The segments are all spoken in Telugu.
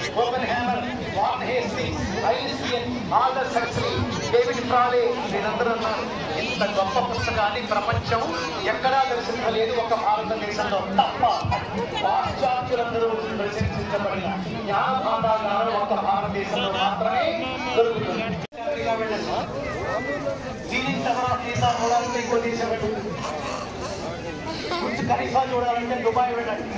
Oppenheimer Warren Hastings Einstein Aldous Huxley David Frawley వీరందరూ ఉన్నారు ఇంత గొప్ప పుస్తకాన్ని ప్రపంచం ఎక్కడా దర్శించలేదు ఒక భారతదేశంలో తప్ప పాశ్చాత్యులందరూ ప్రశంసించబడిన జ్ఞాన భాండాగారం ఒక భారతదేశంలో మాత్రమే దొరుకుతుంది దీని తర్వాత సీతా చూడాలంటే ఇంకో దేశం పెట్టండి కొంచెం కనీసా చూడాలంటే దుబాయ్ వెళ్ళండి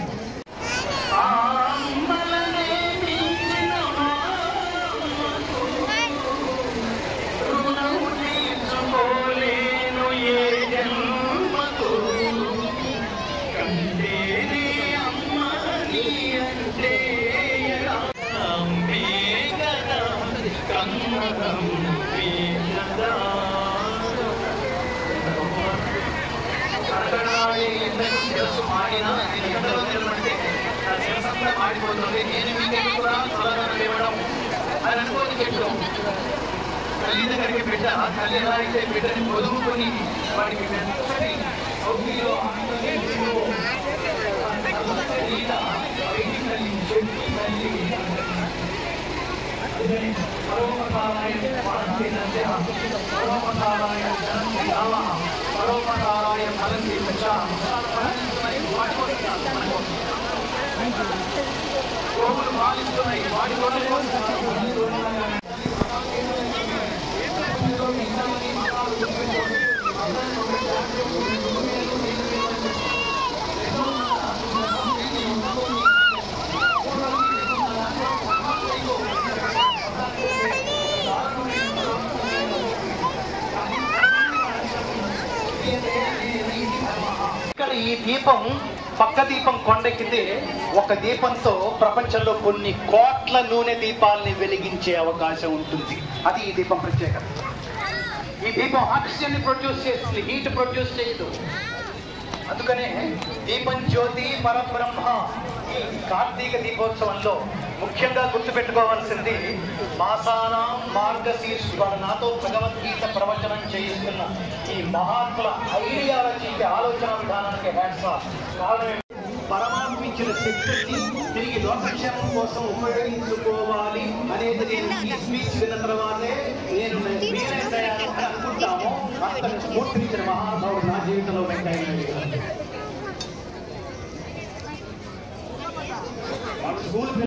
మాడిపోతుంది నేను మీకు కూడా సమాధానం ఇవ్వడం అని అనుకోని పెట్టాం తల్లి దగ్గరికి బిడ్డ తల్లి ఎలా అయితే బిడ్డని పొదుపుకొని వాడికి మెత్తటి కౌగిలిలో ఆనందించిందో, ఈత బయటి తల్లి, చెట్టు తల్లి. అందుకని పరోపకారాయ ఫలంతి నద్య, పరోపకారాయ ధనంతి రామ, పరోపకారాయ ఫలంతి దశ. గోవులు పాలిస్తున్నాయి వాటితోనే ఇక్కడ ఈ దీపం పక్క దీపం కొండెక్కితే ఒక దీపంతో ప్రపంచంలో కొన్ని కోట్ల నూనె దీపాల్ని వెలిగించే అవకాశం ఉంటుంది అది ఈ దీపం ప్రత్యేకత ఈ దీపం ఆక్సిజన్ ప్రొడ్యూస్ చేస్తుంది హీట్ ప్రొడ్యూస్ చేయదు అందుకనే దీపం జ్యోతి పరబ్రహ్మ ఈ కార్తీక దీపోత్సవంలో ముఖ్యంగా గుర్తుపెట్టుకోవాల్సింది మాసాన మార్గశీర్షుడు నాతో భగవద్గీత ప్రవచనం చేయిస్తున్న ఈ మహాత్ముల ఐడియాలజీకి ఆలోచన విధానానికి హ్యాట్స్ ఆఫ్. కారణం ఏంటి? పరమాత్మ ఇచ్చిన శక్తిని తిరిగి లోకక్షేమం కోసం ఉపయోగించుకోవాలి అనేది నేను ఈ స్పీచ్ విన్న తర్వాతే నేను వీలైపోయాను అని అనుకుంటాము అంతకు స్ఫూర్తినిచ్చిన మహానుభావుడు నా జీవితంలో వెంకయ్య నాయుడు గారు. స్కూల్